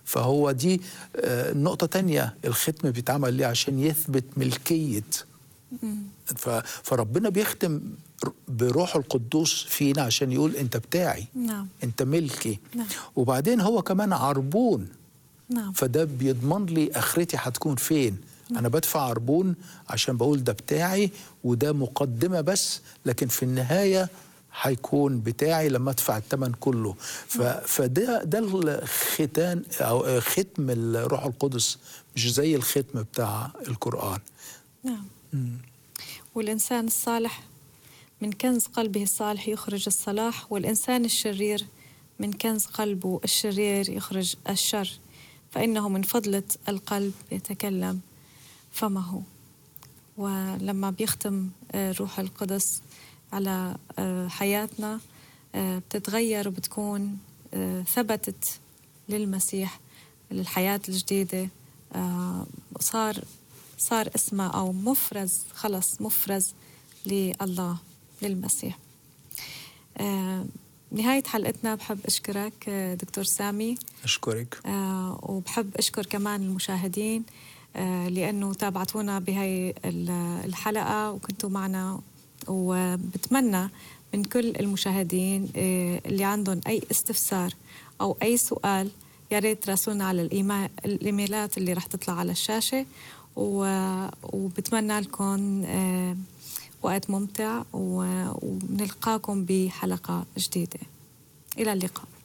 فهو دي آه، نقطة تانية الختم بيتعمل ليه عشان يثبت ملكية ف- فربنا بيختم ر- بروح القدوس فينا عشان يقول انت بتاعي نعم انت ملكي نعم. وبعدين هو كمان عربون نعم فده بيضمن لي اخرتي هتكون فين انا بدفع عربون عشان بقول ده بتاعي وده مقدمه بس لكن في النهايه هيكون بتاعي لما ادفع الثمن كله ف... فده ده الختان او ختم الروح القدس مش زي الختم بتاع القران نعم والإنسان الصالح من كنز قلبه الصالح يخرج الصلاح والإنسان الشرير من كنز قلبه الشرير يخرج الشر فإنه من فضلة القلب يتكلم فمه ولما بيختم آه، روح القدس على آه، حياتنا آه، بتتغير وبتكون آه، ثبتت للمسيح للحياة الجديدة آه، صار صار اسمه أو مفرز خلص مفرز لله للمسيح آه، نهاية حلقتنا بحب أشكرك آه، دكتور سامي اشكرك آه، وبحب أشكر كمان المشاهدين آه، لأنه تابعتونا بهاي ال- الحلقة وكنتوا معنا وبتمنى من كل المشاهدين آه، اللي عندهم أي استفسار أو أي سؤال يا ريت تراسلونا على الإيما- الإيميلات اللي رح تطلع على الشاشة و- وبتمنى لكم آه، وقت ممتع و- ونلقاكم بحلقة جديدة إلى اللقاء